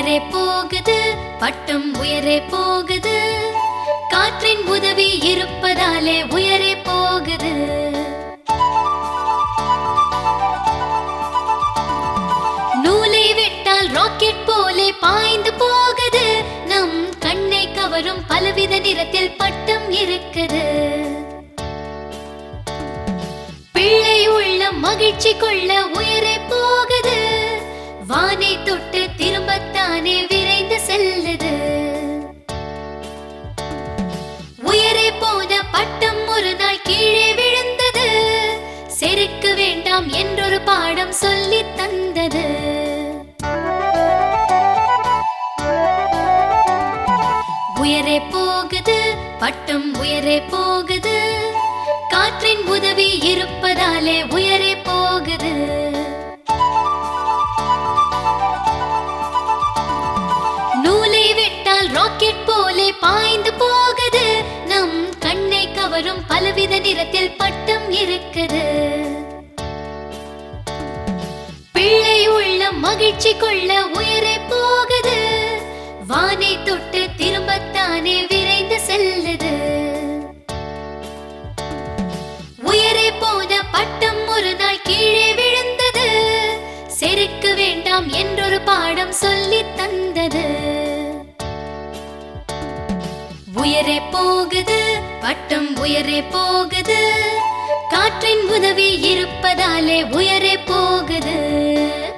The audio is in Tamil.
உயரே போகுது பட்டம் உயரே போகுது காற்றின் உதவி இருப்பதாலே உயரே போகுது நூலை விட்டால் ராக்கெட் போலே பாய்ந்து போகுது நம் கண்ணை கவரும் பலவித நிறத்தில் பட்டம் இருக்குது பிள்ளை உள்ள மகிழ்ச்சி கொள்ள உயரே போகுது வானை தொட்டு திரும்பத்தானே விரைந்து செல்லுது உயரே போன பட்டம் ஒரு நாள் கீழே விழுந்தது செருக்க வேண்டாம் என்றொரு பாடம் சொல்லி தந்தது உயரே போகுது பட்டம் உயரே போகுது காற்றின் உதவி இருப்பதாலே உயரே போகுது நூலை விட்டால் ராக்கெட் போலே பாய்ந்து போகுது நம் கண்ணை கவரும் பலவித நிறத்தில் பட்டம் இருக்குது பிள்ளை உள்ள மகிழ்ச்சி கொள்ள உயரே போகுது வானை தொட்டு திரும்பத்தானே விரைந்து செல்லுது உயரே போன பட்டம் ஒரு நாள் கீழே விழுந்தது செருக்க வேண்டாம் என்றொரு பாடம் சொல்லி தந்தது உயரே போகுது பட்டம் உயரே போகுது காற்றின் உதவி இருப்பதாலே உயரே போகுது